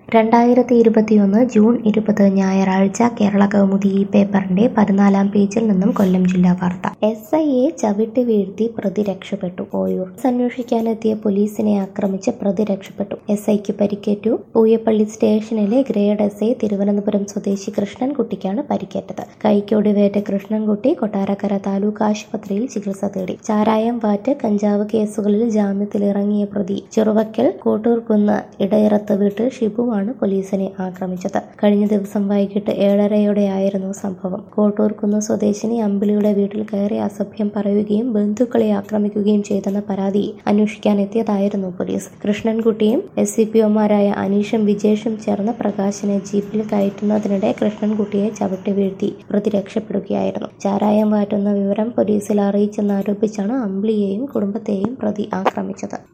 രണ്ടായിരത്തി ഇരുപത്തിയൊന്ന് ജൂൺ ഇരുപത് ഞായറാഴ്ച കേരള കൗമുദി ഈ പേപ്പറിന്റെ പതിനാലാം പേജിൽ നിന്നും കൊല്ലം ജില്ലാ വാർത്ത എസ് ഐയെ ചവിട്ടി വീഴ്ത്തി പ്രതി രക്ഷപ്പെട്ടു ഓയൂർ അന്വേഷിക്കാനെത്തിയ പോലീസിനെ ആക്രമിച്ച് പ്രതി രക്ഷപ്പെട്ടു എസ് ഐക്ക് പരിക്കേറ്റു പൂയപ്പള്ളി സ്റ്റേഷനിലെ ഗ്രേഡ് എസ് ഐ തിരുവനന്തപുരം സ്വദേശി കൃഷ്ണൻകുട്ടിക്കാണ് പരിക്കേറ്റത് കൈക്കൊടിവേറ്റ കൃഷ്ണൻകുട്ടി കൊട്ടാരക്കര താലൂക്ക് ആശുപത്രിയിൽ ചികിത്സ തേടി ചാരായം വാറ്റ് കഞ്ചാവ് കേസുകളിൽ ജാമ്യത്തിലിറങ്ങിയ പ്രതി ചെറുവക്കൽ കോട്ടൂർകുന്ന് ഇടയിറത്ത് വീട്ടിൽ ഷിബുവാണ് പോലീസിനെ ആക്രമിച്ചത് കഴിഞ്ഞ ദിവസം വൈകിട്ട് ഏഴരയോടെയായിരുന്നു സംഭവം കോട്ടൂർകുന്ന് സ്വദേശിനി അമ്പിളിയുടെ വീട്ടിൽ കയറി അസഭ്യം പറയുകയും ബന്ധുക്കളെ ആക്രമിക്കുകയും ചെയ്തെന്ന പരാതി അന്വേഷിക്കാനെത്തിയതായിരുന്നു പോലീസ് കൃഷ്ണൻകുട്ടിയും എസ് സി പി ഒമാരായ അനീഷും വിജേഷും ചേർന്ന് പ്രകാശിനെ ജീപ്പിൽ കയറ്റുന്നതിനിടെ കൃഷ്ണൻകുട്ടിയെ ചവിട്ടി വീഴ്ത്തി പ്രതി രക്ഷപ്പെടുകയായിരുന്നു ചാരായം വാറ്റുന്ന വിവരം പോലീസിൽ അറിയിച്ചെന്നാരോപിച്ചാണ് അമ്പിളിയെയും കുടുംബത്തെയും പ്രതി ആക്രമിച്ചത്